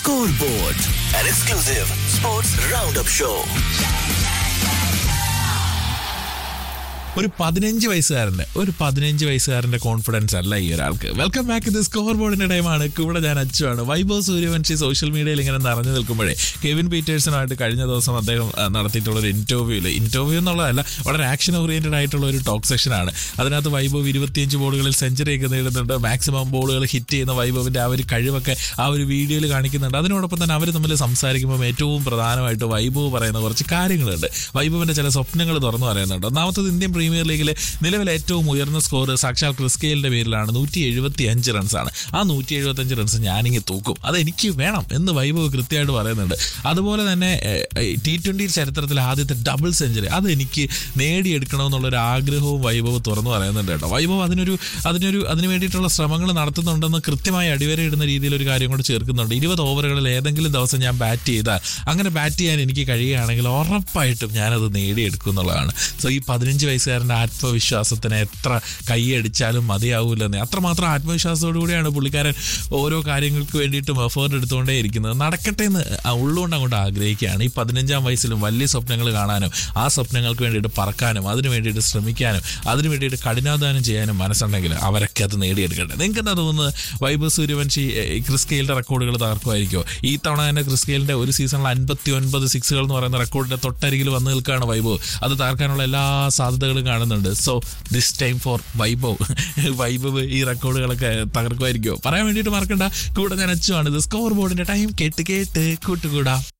Scoreboard, an exclusive sports roundup show. ഒരു പതിനഞ്ച് വയസ്സുകാരന്റെ ഒരു പതിനഞ്ച് വയസ്സുകാരന്റെ കോൺഫിഡൻസ് അല്ല ഈ ഒരാൾക്ക് വെൽക്കം ബാക്ക് ഇത് സ്കോർ ബോർഡിന്റെ ടൈമാണ് ഇവിടെ ഞാൻ അച്ചുവാണ് വൈഭവ് സൂര്യവൻഷി സോഷ്യൽ മീഡിയയിൽ ഇങ്ങനെ നിറഞ്ഞു നിൽക്കുമ്പോഴേ കെവിൻ പീറ്റേഴ്സണുമായിട്ട് കഴിഞ്ഞ ദിവസം അദ്ദേഹം ആ, നടത്തിയിട്ടുള്ള ഒരു ഇന്റർവ്യൂവിൽ ഇന്റർവ്യൂ എന്നുള്ളതല്ല വളരെ ആക്ഷൻ ഓറിയന്റഡ് ആയിട്ടുള്ള ഒരു ടോക്ക് സെഷനാണ് അതിനകത്ത് വൈഭവ് ഇരുപത്തിയഞ്ച് ബോളുകളിൽ സെഞ്ചുറി ഒക്കെ നേടുന്നുണ്ട് മാക്സിമം ബോളുകൾ ഹിറ്റ് ചെയ്യുന്ന വൈഭവിന്റെ ആ ഒരു കഴിവൊക്കെ ആ ഒരു വീഡിയോയിൽ കാണിക്കുന്നുണ്ട് അതിനോടൊപ്പം തന്നെ അവർ തമ്മിൽ സംസാരിക്കുമ്പോൾ ഏറ്റവും പ്രധാനമായിട്ട് വൈഭവ് പറയുന്ന കുറച്ച് കാര്യങ്ങളുണ്ട് വൈഭവിന്റെ ചില സ്വപ്നങ്ങൾ തുറന്നു പറയുന്നുണ്ട് ഒന്നാമത്തത് ഇന്ത്യൻ പ്രീമിയർ ലീഗിലെ നിലവിലെ ഏറ്റവും ഉയർന്ന സ്കോർ സാക്ഷാൽ ക്രിസ്കെയിലിന്റെ പേരിലാണ് നൂറ്റി എഴുപത്തി അഞ്ച് റൺസാണ് ആ നൂറ്റി എഴുപത്തി അഞ്ച് റൺസ് ഞാനിങ്ങ് തൂക്കും അത് എനിക്ക് വേണം എന്ന് വൈഭവ് കൃത്യമായിട്ട് പറയുന്നുണ്ട് അതുപോലെ തന്നെ ടി ട്വന്റി ചരിത്രത്തിലെ ആദ്യത്തെ ഡബിൾ സെഞ്ചുറി അത് എനിക്ക് നേടിയെടുക്കണമെന്നുള്ളൊരു ആഗ്രഹവും വൈഭവ് തുറന്നു പറയുന്നുണ്ട് കേട്ടോ വൈഭവ് അതിനൊരു അതിനൊരു അതിന് വേണ്ടിയിട്ടുള്ള ശ്രമങ്ങൾ നടത്തുന്നുണ്ടെന്ന് കൃത്യമായി അടിവരയിടുന്ന രീതിയിൽ ഒരു കാര്യം കൂടെ ചേർക്കുന്നുണ്ട് ഇരുപത് ഓവറുകളിൽ ഏതെങ്കിലും ദിവസം ഞാൻ ബാറ്റ് ചെയ്താൽ അങ്ങനെ ബാറ്റ് ചെയ്യാൻ എനിക്ക് കഴിയുകയാണെങ്കിൽ ഉറപ്പായിട്ടും ഞാനത് നേടിയെടുക്കും എന്നുള്ളതാണ് സോ ഈ പതിനഞ്ച് വയസ്സുകാരൻ്റെ ആത്മവിശ്വാസത്തിന് എത്ര കൈയടിച്ചാലും മതിയാവൂലെന്ന് അത്രമാത്രം ആത്മവിശ്വാസത്തോടു കൂടിയാണ് പുള്ളിക്കാരൻ ഓരോ കാര്യങ്ങൾക്ക് വേണ്ടിയിട്ടും എഫേർട്ട് എടുത്തുകൊണ്ടേ ഇരിക്കുന്നത് നടക്കട്ടെ എന്ന് ആ ഉള്ളുകൊണ്ട് അങ്ങോട്ട് ആഗ്രഹിക്കുകയാണ് ഈ പതിനഞ്ചാം വയസ്സിലും വലിയ സ്വപ്നങ്ങൾ കാണാനും ആ സ്വപ്നങ്ങൾക്ക് വേണ്ടിയിട്ട് പറക്കാനും അതിന് വേണ്ടിയിട്ട് ശ്രമിക്കാനും അതിന് വേണ്ടിയിട്ട് കഠിനാധ്വാനം ചെയ്യാനും മനസ്സുണ്ടെങ്കിൽ അവരൊക്കെ അത് നേടിയെടുക്കട്ടെ നിങ്ങൾക്ക് എന്താ തോന്നുന്നത് വൈഭവ് സൂര്യവൻഷി ഏഹ്, ക്രിസ് ഗെയിലിന്റെ റെക്കോർഡുകൾ തകർക്കുമായിരിക്കോ ഈ തവണ തന്നെ ക്രിസ് ഗെയിലിന്റെ ഒരു സീസണിൽ അൻപത്തി ഒൻപത് സിക്സുകൾ എന്ന് പറയുന്ന റെക്കോർഡിന്റെ തൊട്ടരികിൽ വന്നു നിൽക്കുകയാണ് വൈഭവ് അത് തകർക്കാനുള്ള എല്ലാ സാധ്യതകളും കാണുന്നുണ്ട് so this time for Vaibhav Vaibhav ഈ റെക്കോർഡുകളൊക്കെ തകർക്കുമായിരിക്കോ പറയാൻ വേണ്ടിയിട്ട് മറക്കണ്ട കൂടെ ഞാൻ അച്ചുവാണ് ഇത് സ്കോർ ബോർഡിന്റെ ടൈം കേട്ട് കേട്ട് കൂട്ടുകൂടാ